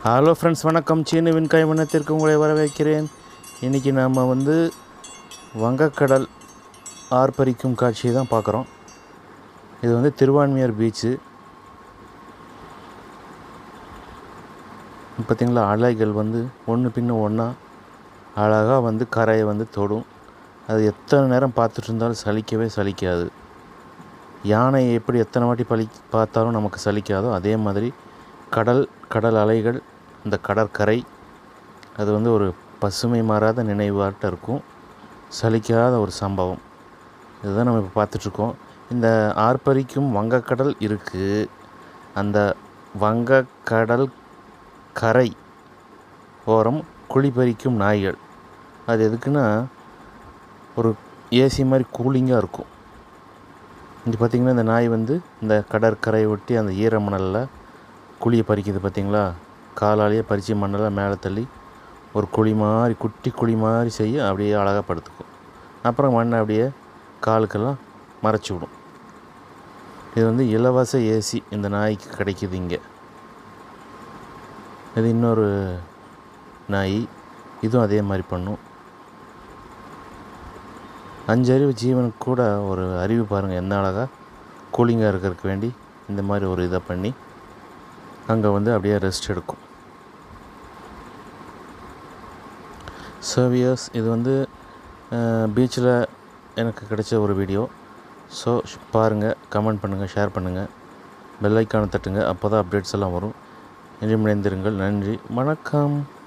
hello friends வணக்கம் சீனுவின் கைமணத்திற்கு உங்களை வரவேற்கிறேன் இன்றைக்கி நாம் வந்து வங்கக்கடல் ஆர்ப்பரிக்கும் காட்சியை தான் பார்க்குறோம் இது வந்து திருவான்மியார் பீச்சு பார்த்திங்களா அலைகள் வந்து ஒன்று பின்ன ஒன்றா அழகாக வந்து கரையை வந்து தொடும் அது எத்தனை நேரம் பார்த்துட்டு இருந்தாலும் சலிக்கவே சலிக்காது யானை எப்படி எத்தனை வாட்டி பழி பார்த்தாலும் நமக்கு சலிக்காதோ அதே மாதிரி கடல் கடல் அலைகள் இந்த கடற்கரை அது வந்து ஒரு பசுமை மாறாத நினைவாட்டம் இருக்கும் சலிக்காத ஒரு சம்பவம் இதுதான் நம்ம இப்போ பார்த்துட்ருக்கோம் இந்த ஆர்ப்பரிக்கும் வங்கக்கடல் இருக்குது அந்த வங்கக்கடல் கரை ஓரம் குழிப்பறிக்கும் நாய்கள் அது எதுக்குன்னா ஒரு ஏசி மாதிரி கூலிங்காக இருக்கும் இங்கே பார்த்திங்கன்னா இந்த நாய் வந்து இந்த கடற்கரையை ஒட்டி அந்த ஈரமணலில் குழியை பறிக்குது பார்த்திங்களா காலாலேயே பறித்து மண்ணெல்லாம் மேலே தள்ளி ஒரு குழி மாதிரி குட்டி குழி மாதிரி செய்ய அப்படியே அழகாக படுத்துக்கும் அப்புறம் மண்ணை அப்படியே காலுக்கெல்லாம் மறைச்சி விடும் இது வந்து இலவச ஏசி இந்த நாய்க்கு கிடைக்கிது இங்கே இது இன்னொரு நாய் இதுவும் அதே மாதிரி பண்ணும் அஞ்சறிவு ஜீவனுக்கு கூட ஒரு அறிவு பாருங்கள் எந்த அழகாக கூலிங்காக இருக்கிறதுக்கு வேண்டி இந்த மாதிரி ஒரு இதை பண்ணி அங்கே வந்து அப்படியே ரெஸ்ட் எடுக்கும் சர்வியர்ஸ் இது வந்து பீச்சில் எனக்கு கிடைச்ச ஒரு வீடியோ ஸோ பாருங்கள் கமெண்ட் பண்ணுங்கள் ஷேர் பண்ணுங்கள் பெல் ஐக்கானை தட்டுங்க அப்போ தான் அப்டேட்ஸ் எல்லாம் வரும் இணைந்திருங்கள் நன்றி வணக்கம்